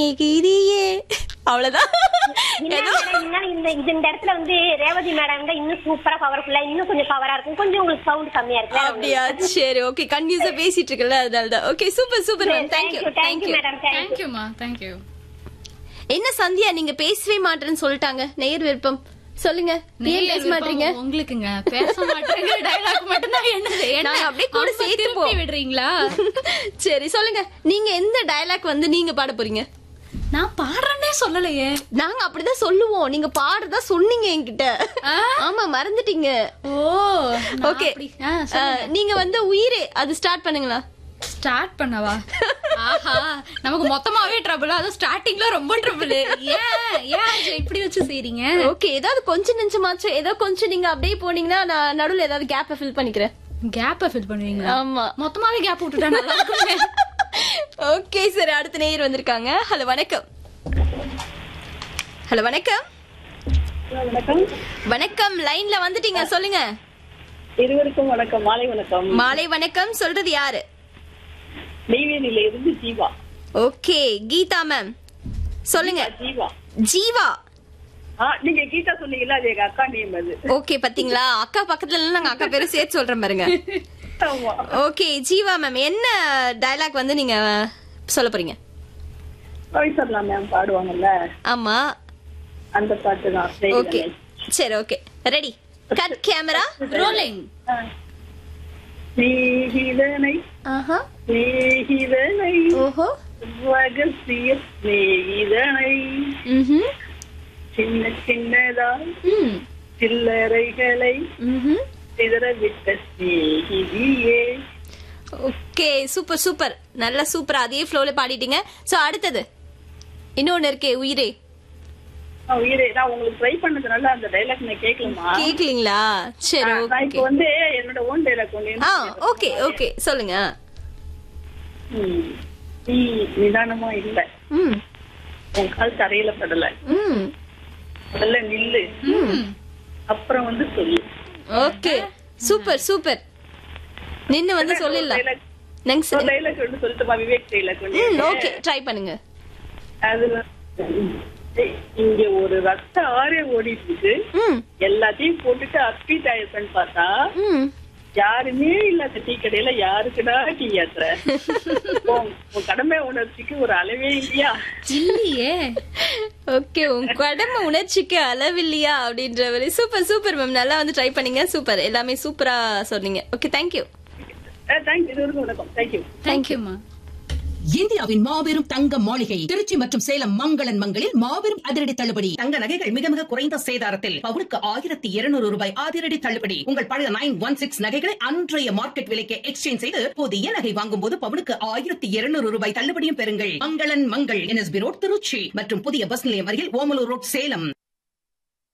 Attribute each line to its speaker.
Speaker 1: கிரியே அவ்வளவுதான்
Speaker 2: என்ன
Speaker 1: ஏதோ
Speaker 2: மேடம், இருந்தாலும் இந்த இது இந்த இடத்துல வந்து ரேவதி மேடம் தான் இன்னும் சூப்பரா பவர்ஃபுல்லா இன்னும் கொஞ்சம் பவரா இருக்கும் கொஞ்சம் உங்களுக்கு சவுண்ட் கம்மியா இருக்கு வேற ஒண்ணும்
Speaker 1: அப்படியா சரி ஓகே கன்ஃபியூஸா பேசிட்டு இருக்கல அதனாலதான் okay super super ma'am thank you
Speaker 2: thank you
Speaker 1: thank you
Speaker 2: madam thank you
Speaker 3: தேங்க்யூமா தேங்க்யூ
Speaker 1: என்ன சந்தியா நீங்க பேசவே மாட்டேன்னு சொல்லிட்டாங்க நேர் விருப்பம் சொல்லுங்க ஏன் பேச மாட்டீங்க
Speaker 3: உங்களுக்குங்க பேச மாட்டேங்க டயலாக் மட்டும் தான் என்னது என்ன?
Speaker 1: நாங்க அப்படியே கூட
Speaker 3: அவங்க
Speaker 1: சேர்த்து
Speaker 3: திருப்பி
Speaker 1: போ-
Speaker 3: விடுறீங்களா
Speaker 1: சரி சொல்லுங்க நீங்க எந்த டயலாக் வந்து நீங்க பாட போறீங்க
Speaker 3: நான் பாடுறேன்னே சொல்லலையே
Speaker 1: நாங்க அப்படிதான் சொல்லுவோம் நீங்க பாடுறதா சொன்னீங்க என்கிட்ட
Speaker 3: ஆ?
Speaker 1: ஆமா மறந்துட்டீங்க
Speaker 3: ஓ
Speaker 1: ஓகே நீங்க வந்து உயிரே அது ஸ்டார்ட் பண்ணுங்களா
Speaker 3: ஸ்டார்ட் பண்ணவா ஆஹா நமக்கு மொத்தமாவே ட்ரபிள் அதுவும் ஸ்டார்டிங்ல ரொம்ப ட்ரபிள் ஏன் ஏன் அஜய் இப்படி வச்சு செய்றீங்க
Speaker 1: ஓகே ஏதாவது கொஞ்சம் நெஞ்சமாச்சும் ஏதோ கொஞ்சம் நீங்க அப்படியே போனீங்கன்னா நான் நடுவுல ஏதாவது கேப்ப ஃபில் பண்ணிக்கிறேன்
Speaker 3: கேப்ப ஃபில் பண்ணுவீங்களா
Speaker 1: ஆமா
Speaker 3: மொத்தமாவே கேப் விட்டுட்டா நல்லா இருக்குமே
Speaker 1: ஓகே சரி அடுத்த நேயர் வந்திருக்காங்க ஹலோ வணக்கம் ஹலோ வணக்கம்
Speaker 4: வணக்கம்
Speaker 1: வணக்கம் லைன்ல வந்துட்டீங்க சொல்லுங்க
Speaker 4: இருவருக்கும் வணக்கம் மாலை வணக்கம்
Speaker 1: மாலை வணக்கம் சொல்றது யாரு
Speaker 4: நெய்வேலியில இருந்து ஜீவா
Speaker 1: ஓகே கீதா மேம் சொல்லுங்க
Speaker 4: ஜீவா
Speaker 1: ஜீவா
Speaker 4: ஆ நீங்க கீதா சொன்னீங்கல்ல அது எங்க அக்கா நேம் அது
Speaker 1: ஓகே பாத்தீங்களா அக்கா பக்கத்துல இல்ல நாங்க அக்கா பேரும் சேர்த்து சொல்றேன் பாருங்க
Speaker 4: ஆமா
Speaker 1: ஓகே ஜீவா மேம் என்ன டயலாக் வந்து நீங்க சொல்ல போறீங்க
Speaker 4: கவிசர்லா மேம் பாடுவாங்கல்ல
Speaker 1: ஆமா
Speaker 4: அந்த பாட்டு தான்
Speaker 1: ஓகே சரி okay ready cut camera
Speaker 3: rolling
Speaker 4: ஸ்நேகிதனை
Speaker 1: ஆஹா
Speaker 4: ஸ்நேகிதனை
Speaker 1: ஓஹோ
Speaker 4: ரகசிய ஸ்நேகிதனை
Speaker 1: ம்ஹும்
Speaker 4: சின்ன சின்னதாய்
Speaker 1: ம்
Speaker 4: சில்லறைகளை
Speaker 1: ம்ஹும்
Speaker 4: சிதறவிட்ட ஸ்நேகிதியே
Speaker 1: ஓகே சூப்பர் சூப்பர் நல்லா சூப்பரா அதே ஃப்ளோல பாடிட்டீங்க சோ அடுத்தது இன்னொன்னு இருக்கே உயிரே
Speaker 4: ஆ, உயிரே நான் உங்களுக்கு ட்ரை பண்ணதுனால அந்த டைலாக் நான் கேட்கலாமா
Speaker 1: கேக்கலீங்களா சரி
Speaker 4: நான்
Speaker 1: ஓகே
Speaker 4: இப்போ வந்து என்னோட ஓன் டைலாக் ஒன்று
Speaker 1: ஆ ஓகே ஓகே சொல்லுங்க
Speaker 4: ம். நீ நிதானமா இல்ல
Speaker 1: ம்
Speaker 4: உன் கால் தரையில படல
Speaker 1: ம்
Speaker 4: முதல்ல நில்லு அப்புறம் வந்து சொல்லு
Speaker 1: ஓகே சூப்பர் சூப்பர் நின்னு வந்து சொல்லிடலாம்
Speaker 4: dialogue-
Speaker 1: நெக்ஸ்ட்
Speaker 4: ஒரு டைலாக் ஒன்று சொல்லிட்டுமா விவேக் டைலாக் ஒன்று
Speaker 1: ம் ஓகே ட்ரை பண்ணுங்க
Speaker 4: அதுல ஏய், இங்க ஒரு ரத்த ஆறே ஓடிட்டு இருக்கு
Speaker 1: ம்
Speaker 4: எல்லாத்தையும் போட்டுட்டு அஸ்பீட் ஆயிருப்பேன்னு பார்த்தா
Speaker 1: ம்
Speaker 4: யாருமே இல்லாத டீ கடையில யாருக்குடா டீ ஏத்துற உன் உன் கடமை உணர்ச்சிக்கு ஒரு அளவே இல்லையா
Speaker 3: இல்லையே
Speaker 1: ஓகே உன் கடமை உணர்ச்சிக்கு அளவில்லையா அப்படின்ற மாதிரி சூப்பர் சூப்பர் மேம் நல்லா வந்து ட்ரை பண்ணீங்க சூப்பர் எல்லாமே சூப்பரா சொன்னீங்க ஓகே தேங்க்யூ
Speaker 4: தேங்க்யூ இது வரைக்கும் வணக்கம் தேங்க்யூ
Speaker 3: தேங்க்யூமா
Speaker 5: இந்தியாவின் மாபெரும் தங்க மாளிகை திருச்சி மற்றும் சேலம் மங்களன் மங்களில் மாபெரும் அதிரடி தள்ளுபடி தங்க நகைகள் மிக மிக குறைந்த சேதாரத்தில் பவுனுக்கு ஆயிரத்தி இருநூறு ரூபாய் அதிரடி தள்ளுபடி உங்கள் பழைய நைன் ஒன் சிக்ஸ் நகைகளை அன்றைய மார்க்கெட் விலைக்கு எக்ஸ்சேஞ்ச் செய்து புதிய நகை வாங்கும் போது பவுனுக்கு ஆயிரத்தி இருநூறு ரூபாய் தள்ளுபடியும் பெறுங்கள் மங்களன் மங்கள் என்எஸ்பி ரோட் திருச்சி மற்றும் புதிய பஸ் நிலையம் அருகில் ஓமலூர் ரோட் சேலம்